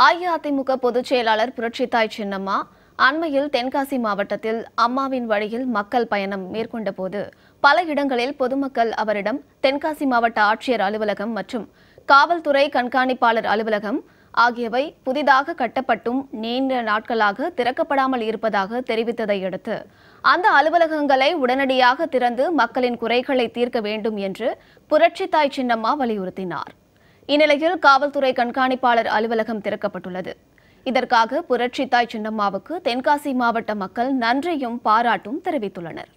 அஇஅதிமுக பொதுச் செயலாளர் புரட்சித்தாய் சின்னம்மா அண்மையில் தென்காசி மாவட்டத்தில் அம்மாவின் வழியில் மக்கள் பயணம் மேற்கொண்டபோது பல இடங்களில் பொதுமக்கள் அவரிடம் தென்காசி மாவட்ட ஆட்சியர் அலுவலகம் மற்றும் காவல்துறை கண்காணிப்பாளர் அலுவலகம் ஆகியவை புதிதாக கட்டப்பட்டும் நீண்ட நாட்களாக திறக்கப்படாமல் இருப்பதாக தெரிவித்ததை அடுத்து அந்த அலுவலகங்களை உடனடியாக திறந்து மக்களின் குறைகளை தீர்க்க வேண்டும் என்று புரட்சித்தாய் சின்னம்மா வலியுறுத்தினார் இந்நிலையில் காவல்துறை கண்காணிப்பாளர் அலுவலகம் திறக்கப்பட்டுள்ளது இதற்காக புரட்சித்தாய் சின்னம்மாவுக்கு தென்காசி மாவட்ட மக்கள் நன்றியும் பாராட்டும் தெரிவித்துள்ளனர்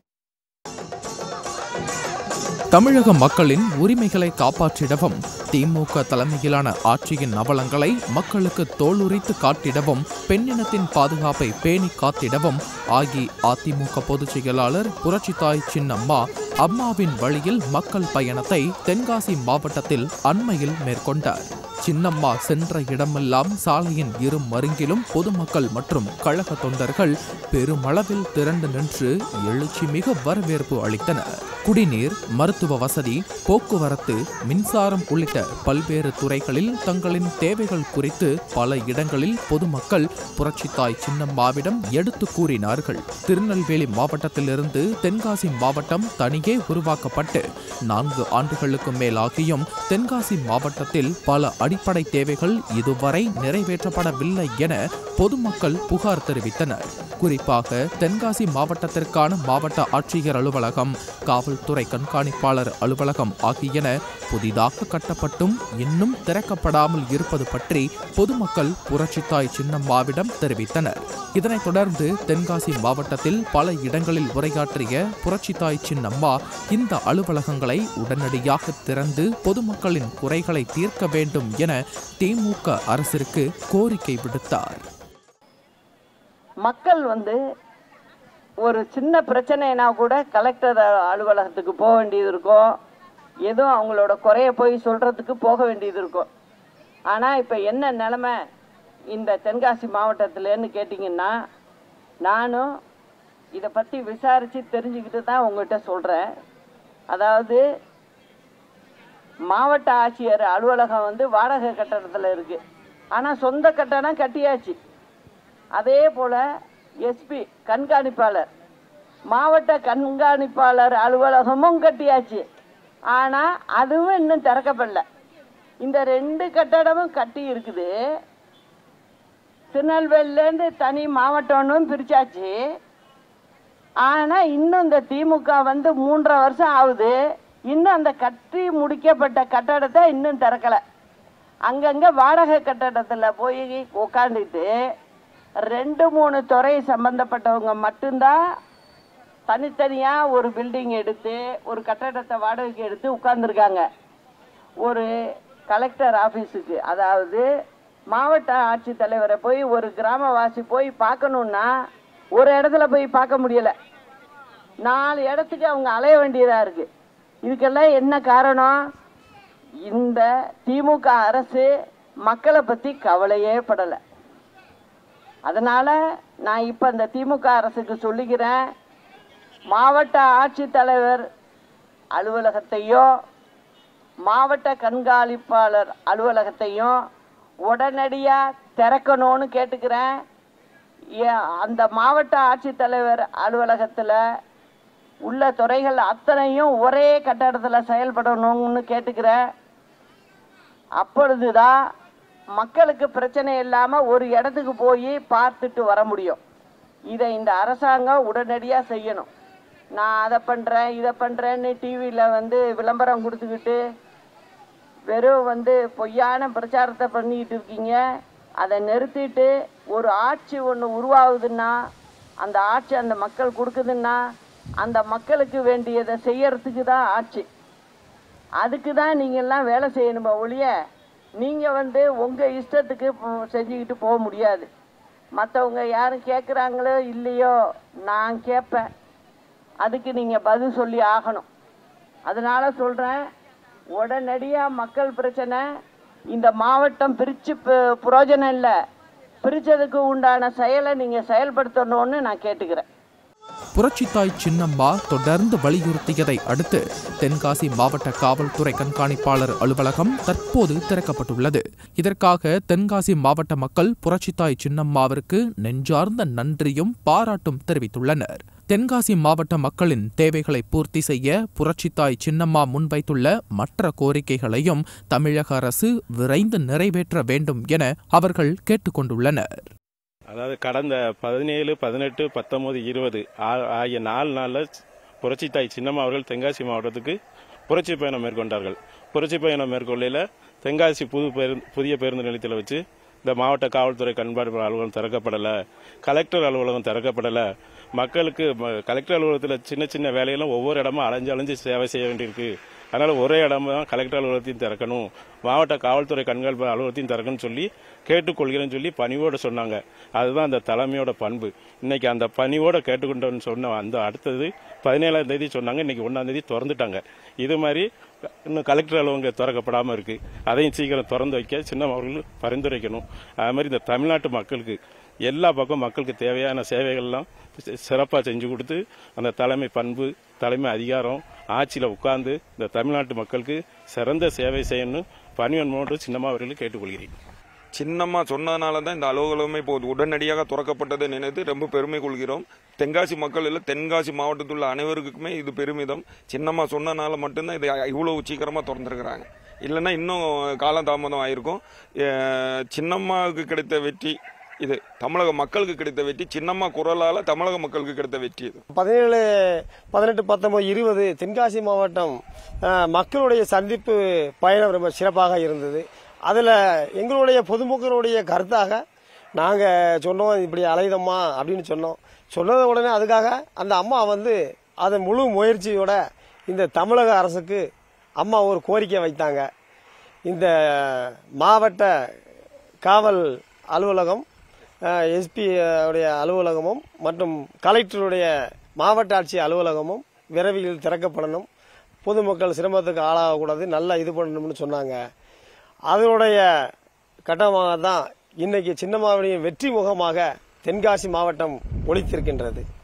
தமிழக மக்களின் உரிமைகளை காப்பாற்றிடவும் திமுக தலைமையிலான ஆட்சியின் அவலங்களை மக்களுக்கு தோலுரித்து காட்டிடவும் பெண்ணினத்தின் பாதுகாப்பை பேணி காத்திடவும் அஇஅதிமுக பொதுச் செயலாளர் புரட்சித்தாய் சின்னம்மா அம்மாவின் வழியில் மக்கள் பயணத்தை தென்காசி மாவட்டத்தில் அண்மையில் மேற்கொண்டார் சின்னம்மா சென்ற இடமெல்லாம் சாலையின் இரு மருங்கிலும் பொதுமக்கள் மற்றும் கழக தொண்டர்கள் பெருமளவில் திரண்டு நின்று எழுச்சி மிக வரவேற்பு அளித்தனர் குடிநீர் மருத்துவ வசதி போக்குவரத்து மின்சாரம் உள்ளிட்ட பல்வேறு துறைகளில் தங்களின் தேவைகள் குறித்து பல இடங்களில் பொதுமக்கள் புரட்சித்தாய் சின்னம்மாவிடம் எடுத்து கூறினார்கள் திருநெல்வேலி மாவட்டத்திலிருந்து தென்காசி மாவட்டம் தனியே உருவாக்கப்பட்டு நான்கு ஆண்டுகளுக்கு மேலாகியும் தென்காசி மாவட்டத்தில் பல அடிப்படை தேவைகள் இதுவரை நிறைவேற்றப்படவில்லை என பொதுமக்கள் புகார் தெரிவித்தனர் குறிப்பாக தென்காசி மாவட்டத்திற்கான மாவட்ட ஆட்சியர் அலுவலகம் காவல்துறை கண்காணிப்பாளர் அலுவலகம் ஆகியன புதிதாக கட்டப்பட்டும் இன்னும் திறக்கப்படாமல் இருப்பது பற்றி பொதுமக்கள் புரட்சித்தாய் சின்னம்மாவிடம் தெரிவித்தனர் இதனைத் தொடர்ந்து தென்காசி மாவட்டத்தில் பல இடங்களில் உரையாற்றிய புரட்சித்தாய் சின்னம்மா இந்த அலுவலகங்களை உடனடியாக திறந்து பொதுமக்களின் குறைகளை தீர்க்க வேண்டும் என திமுக அரசிற்கு கோரிக்கை விடுத்தார் மக்கள் வந்து ஒரு சின்ன பிரச்சனைனா கூட கலெக்டர் அலுவலகத்துக்கு போக வேண்டியது இருக்கும் எதுவும் அவங்களோட குறைய போய் சொல்கிறதுக்கு போக வேண்டியது இருக்கும் ஆனால் இப்போ என்ன நிலமை இந்த தென்காசி மாவட்டத்திலன்னு கேட்டிங்கன்னா நானும் இதை பற்றி விசாரித்து தெரிஞ்சுக்கிட்டு தான் உங்கள்கிட்ட சொல்கிறேன் அதாவது மாவட்ட ஆட்சியர் அலுவலகம் வந்து வாடகை கட்டடத்தில் இருக்குது ஆனால் சொந்த கட்டடம் கட்டியாச்சு அதே போல் எஸ்பி கண்காணிப்பாளர் மாவட்ட கண்காணிப்பாளர் அலுவலகமும் கட்டியாச்சு ஆனால் அதுவும் இன்னும் திறக்கப்படல இந்த ரெண்டு கட்டடமும் கட்டி இருக்குது திருநெல்வேலிலேருந்து தனி மாவட்டம்னு பிரிச்சாச்சு ஆனால் இன்னும் இந்த திமுக வந்து மூன்றரை வருஷம் ஆகுது இன்னும் அந்த கட்டி முடிக்கப்பட்ட கட்டடத்தை இன்னும் திறக்கலை அங்கங்கே வாடகை கட்டடத்தில் போய் உட்காந்துட்டு ரெண்டு மூணு துறை சம்மந்தப்பட்டவங்க மட்டும்தான் தனித்தனியாக ஒரு பில்டிங் எடுத்து ஒரு கட்டடத்தை வாடகைக்கு எடுத்து உட்காந்துருக்காங்க ஒரு கலெக்டர் ஆஃபீஸுக்கு அதாவது மாவட்ட ஆட்சித்தலைவரை போய் ஒரு கிராமவாசி போய் பார்க்கணுன்னா ஒரு இடத்துல போய் பார்க்க முடியலை நாலு இடத்துக்கு அவங்க அலைய வேண்டியதாக இருக்குது இதுக்கெல்லாம் என்ன காரணம் இந்த திமுக அரசு மக்களை பற்றி கவலையே படலை அதனால் நான் இப்போ இந்த திமுக அரசுக்கு சொல்லிக்கிறேன் மாவட்ட ஆட்சித்தலைவர் அலுவலகத்தையும் மாவட்ட கண்காணிப்பாளர் அலுவலகத்தையும் உடனடியாக திறக்கணும்னு கேட்டுக்கிறேன் ஏ- அந்த மாவட்ட ஆட்சித்தலைவர் அலுவலகத்தில் உள்ள துறைகள் அத்தனையும் ஒரே கட்டடத்தில் செயல்படணும்னு கேட்டுக்கிறேன் அப்பொழுதுதான் மக்களுக்கு பிரச்சனை இல்லாமல் ஒரு இடத்துக்கு போய் பார்த்துட்டு வர முடியும் இதை இந்த அரசாங்கம் உடனடியாக செய்யணும் நான் அதை பண்ணுறேன் இதை பண்ணுறேன்னு டிவியில் வந்து விளம்பரம் கொடுத்துக்கிட்டு வெறும் வந்து பொய்யான பிரச்சாரத்தை பண்ணிக்கிட்டு இருக்கீங்க அதை நிறுத்திட்டு ஒரு ஆட்சி ஒன்று உருவாகுதுன்னா அந்த ஆட்சி அந்த மக்கள் கொடுக்குதுன்னா அந்த மக்களுக்கு வேண்டியதை செய்யறதுக்கு தான் ஆட்சி அதுக்கு தான் நீங்கள்லாம் வேலை செய்யணுமா ஒழிய நீங்கள் வந்து உங்கள் இஷ்டத்துக்கு போ- செஞ்சுக்கிட்டு போக முடியாது மற்றவங்க யாரும் கேட்குறாங்களோ இல்லையோ நான் கேட்பேன் அதுக்கு நீங்கள் பதில் சொல்லி ஆகணும் அதனால சொல்கிறேன் உடனடியாக மக்கள் பிரச்சனை இந்த மாவட்டம் பிரித்து புரோஜனம் இல்லை பிரித்ததுக்கு உண்டான செயலை நீங்கள் செயல்படுத்தணும்னு நான் கேட்டுக்கிறேன் புரட்சித்தாய் சின்னம்மா தொடர்ந்து வலியுறுத்தியதை அடுத்து தென்காசி மாவட்ட காவல்துறை கண்காணிப்பாளர் அலுவலகம் தற்போது திறக்கப்பட்டுள்ளது இதற்காக தென்காசி மாவட்ட மக்கள் புரட்சித்தாய் சின்னம்மாவிற்கு நெஞ்சார்ந்த நன்றியும் பாராட்டும் தெரிவித்துள்ளனர் தென்காசி மாவட்ட மக்களின் தேவைகளை பூர்த்தி செய்ய புரட்சித்தாய் சின்னம்மா முன்வைத்துள்ள மற்ற கோரிக்கைகளையும் தமிழக அரசு விரைந்து நிறைவேற்ற வேண்டும் என அவர்கள் கேட்டுக்கொண்டுள்ளனர் அதாவது கடந்த பதினேழு பதினெட்டு பத்தொன்பது இருபது ஆகிய நாலு நாளில் புரட்சித்தாய் சின்னம்மா அவர்கள் தென்காசி மாவட்டத்துக்கு புரட்சி பயணம் மேற்கொண்டார்கள் புரட்சி பயணம் மேற்கொள்ளையில் தென்காசி புது பேருந்து புதிய பேருந்து நிலையத்தில் வச்சு இந்த மாவட்ட காவல்துறை கண்காணிப்பு அலுவலகம் திறக்கப்படலை கலெக்டர் அலுவலகம் திறக்கப்படலை மக்களுக்கு ம- கலெக்டர் அலுவலகத்தில் சின்ன சின்ன வேலையெல்லாம் ஒவ்வொரு இடமா அலைஞ்சு அலைஞ்சு சேவை செய்ய வேண்டியிருக்கு அதனால ஒரே இடமா கலெக்டர் அலுவலகத்தையும் திறக்கணும் மாவட்ட காவல்துறை கண்காணிப்பு அலுவலகத்தையும் திறக்கணும்னு சொல்லி கேட்டுக்கொள்கிறேன்னு சொல்லி பணிவோட சொன்னாங்க அதுதான் அந்த தலைமையோட பண்பு இன்னைக்கு அந்த பணிவோட கேட்டுக்கொண்டோன்னு சொன்ன அந்த அடுத்தது பதினேழாம் தேதி சொன்னாங்க இன்னைக்கு ஒன்னாம் தேதி திறந்துட்டாங்க இது மாதிரி இன்னும் கலெக்டர் அலுவலகம் திறக்கப்படாம இருக்கு அதையும் சீக்கிரம் திறந்து வைக்க சின்ன அவர்கள் பரிந்துரைக்கணும் அது மாதிரி இந்த தமிழ்நாட்டு மக்களுக்கு எல்லா பக்கம் மக்களுக்கு தேவையான சேவைகள்லாம் சிறப்பாக செஞ்சு கொடுத்து அந்த தலைமை பண்பு தலைமை அதிகாரம் ஆட்சியில் உட்கார்ந்து இந்த தமிழ்நாட்டு மக்களுக்கு சிறந்த சேவை செய்யணும் பணிவன்மோடு சின்னம்மா அவர்களுக்கு கேட்டுக்கொள்கிறேன் சின்னம்மா சொன்னதுனால தான் இந்த அலுவலகமே இப்போ உடனடியாக திறக்கப்பட்டதை நினைத்து ரொம்ப பெருமை கொள்கிறோம் தென்காசி மக்கள் இல்லை தென்காசி மாவட்டத்தில் உள்ள அனைவருக்குமே இது பெருமிதம் சின்னம்மா சொன்னனால மட்டும்தான் இதை இவ்வளவு சீக்கிரமாக திறந்துருக்குறாங்க இல்லைன்னா இன்னும் காலதாமதம் ஆயிருக்கும் அஹ் சின்னம்மாவுக்கு கிடைத்த வெற்றி இது தமிழக மக்களுக்கு கிடைத்த வெற்றி சின்னம்மா குரலால தமிழக மக்களுக்கு கிடைத்த வெற்றி இது பதினேழு பதினெட்டு பத்தொன்பது இருபது தென்காசி மாவட்டம் அஹ், மக்களுடைய சந்திப்பு பயணம் ரொம்ப சிறப்பாக இருந்தது அதில் எங்களுடைய பொதுமக்களுடைய கருத்தாக நாங்கள் சொன்னோம் இப்படி அலைதம்மா அப்படின்னு சொன்னோம் சொன்னத உடனே அதுக்காக அந்த அம்மா வந்து அதை முழு முயற்சியோட இந்த தமிழக அரசுக்கு அம்மா ஒரு கோரிக்கை வைத்தாங்க இந்த மாவட்ட காவல் அலுவலகம் எஸ்பி உடைய அலுவலகமும் மற்றும் கலெக்டருடைய மாவட்ட ஆட்சி அலுவலகமும் விரைவில் திறக்கப்படணும் பொதுமக்கள் சிரமத்துக்கு ஆளாகக்கூடாது நல்லா இது பண்ணணும்னு சொன்னாங்க அதனுடைய கட்டமாக தான் இன்னைக்கு சின்னமாவுடைய வெற்றி முகமாக தென்காசி மாவட்டம் ஒழித்திருக்கின்றது